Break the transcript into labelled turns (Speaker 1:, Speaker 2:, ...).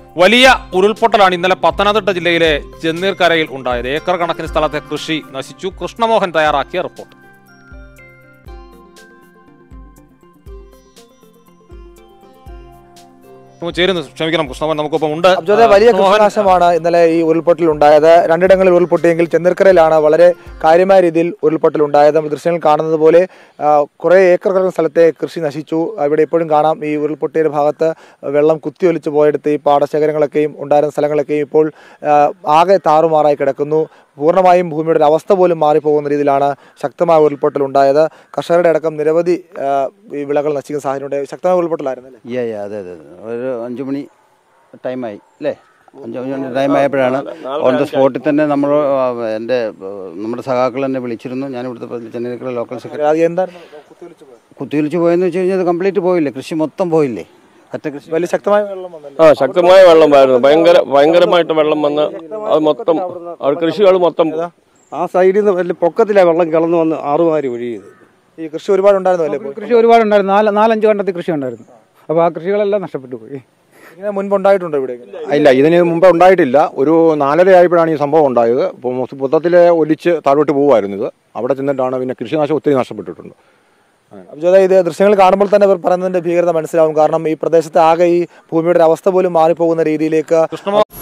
Speaker 1: വലിയ ഉരുൾപൊട്ടലാണ് ഇന്നലെ പത്തനംതിട്ട ജില്ലയിലെ ചെന്നീർക്കരയിൽ ഉണ്ടായത് ഏക്കർ കണക്കിന് സ്ഥലത്തെ കൃഷി നശിച്ചു കൃഷ്ണമോഹൻ തയ്യാറാക്കിയ റിപ്പോർട്ട് നമുക്ക് ചേരുന്നു ക്ഷമിക്കണം കൃഷ്ണമോഹൻ നമുക്കൊപ്പം ഉണ്ട്
Speaker 2: അബ്ജോദെ വലിയ
Speaker 1: കൃഷ്ണമോഹൻ,
Speaker 2: കൃഷിനാശമാണ് ഇന്നലെ ഈ ഉരുൾപൊട്ടൽ ഉണ്ടായത് രണ്ടിടങ്ങളിൽ ഉരുൾപൊട്ടിയെങ്കിൽ ചെന്നിർക്കരയിലാണ് വളരെ കാര്യമായ രീതിയിൽ ഉരുൾപൊട്ടൽ ഉണ്ടായത് നമ്മൾ ദൃശ്യങ്ങൾ കാണുന്നത് പോലെ ആ, കുറേ ഏക്കർ കണക്കിന് സ്ഥലത്തെ കൃഷി നശിച്ചു അവിടെ ഇപ്പോഴും കാണാം ഈ ഉരുൾപൊട്ടിയ ഭാഗത്ത് വെള്ളം കുത്തിയൊലിച്ച് പോയെടുത്ത് ഈ പാടശേഖരങ്ങളൊക്കെയും ഉണ്ടായിരുന്ന സ്ഥലങ്ങളൊക്കെയും ഇപ്പോൾ ആ, ആകെ താറുമാറായി കിടക്കുന്നു പൂർണ്ണമായും ഭൂമിയുടെ ഒരു അവസ്ഥ പോലും മാറിപ്പോകുന്ന രീതിയിലാണ് ശക്തമായ ഉരുൾപൊട്ടൽ ഉണ്ടായത് കർഷകരുടെ അടക്കം നിരവധി ആ, ഈ വിളകൾ നശിക്കുന്ന സാഹചര്യം ഉണ്ട് ശക്തമായ ഉരുൾപൊട്ടലായിരുന്നു അല്ലേ
Speaker 3: യാ യാ അതെ അതെ അതെ. ഒരു അഞ്ചു മണി ടൈമായി അല്ലേ അഞ്ചു മണി ടൈം ആയപ്പോഴാണ് ഓൺ ദ സ്പോട്ടിൽ തന്നെ നമ്മൾ എൻ്റെ നമ്മുടെ സഖാക്കൾ എന്നെ വിളിച്ചിരുന്നു ഞാൻ ഇവിടുത്തെ ചെന്നൈക്കര ലോക്കൽ സെക്രട്ടറി
Speaker 2: അത് എന്തായിരുന്നു കുത്തിയൊലിച്ച് പോയത്
Speaker 3: കുത്തിയൊലിച്ച് പോയെന്ന് വെച്ച് കഴിഞ്ഞാൽ അത് കംപ്ലീറ്റ് പോയില്ലേ കൃഷി മൊത്തം പോയില്ലേ പച്ച കൃഷി
Speaker 2: വലിയ ശക്തമായ വെള്ളം വന്നല്ലേ
Speaker 4: ആ ശക്തമായ വെള്ളം വരുന്നു ഭയങ്കര ഭയങ്കരമായിട്ട് വെള്ളം വന്ന് അത് മൊത്തം അത് കൃഷികൾ മൊത്തം
Speaker 5: ആ സൈഡിൽ നിന്ന് വലിയ പൊക്കത്തിലാണ് വെള്ളം കിളന്ന് വന്ന് ആറുമാരി ഒഴിയത്
Speaker 2: ഈ കൃഷി ഒരുപാട് ഉണ്ടായിരുന്നു അല്ലേ ഇപ്പോൾ?
Speaker 6: കൃഷി ഒരുപാടുണ്ടായിരുന്നു നാല് നാലഞ്ച് കണ്ടത്തിൽ കൃഷി ഉണ്ടായിരുന്നു അപ്പോൾ ആ കൃഷികളെല്ലാം നഷ്ടപ്പെട്ടു പോയി
Speaker 2: ഇങ്ങനെ മുൻപ് ഉണ്ടായിട്ടുണ്ടോ ഇവിടെ
Speaker 7: ഇല്ല ഇതിന് മുമ്പ് ഉണ്ടായിട്ടില്ല ഒരു നാലര ആയപ്പോഴാണ് ഈ സംഭവം ഉണ്ടായത് അപ്പോൾ മൊത്തത്തിൽ ഒലിച്ച് താഴോട്ട് പോകുമായിരുന്നു ഇത് അവിടെ ചെന്നിട്ടാണ് പിന്നെ കൃഷിനാശം ഒത്തിരി നഷ്ടപ്പെട്ടിട്ടുണ്ട്
Speaker 2: അബ്ജോദ ഇത് ദൃശ്യങ്ങൾ കാണുമ്പോൾ തന്നെ ഇവർ പറയുന്നതിന്റെ ഭീകരത മനസ്സിലാവും കാരണം ഈ പ്രദേശത്ത് ആകെ ഈ ഭൂമിയുടെ ഒരു അവസ്ഥ പോലും മാറിപ്പോകുന്ന രീതിയിലേക്ക്
Speaker 1: കൃഷ്ണമോഹൻ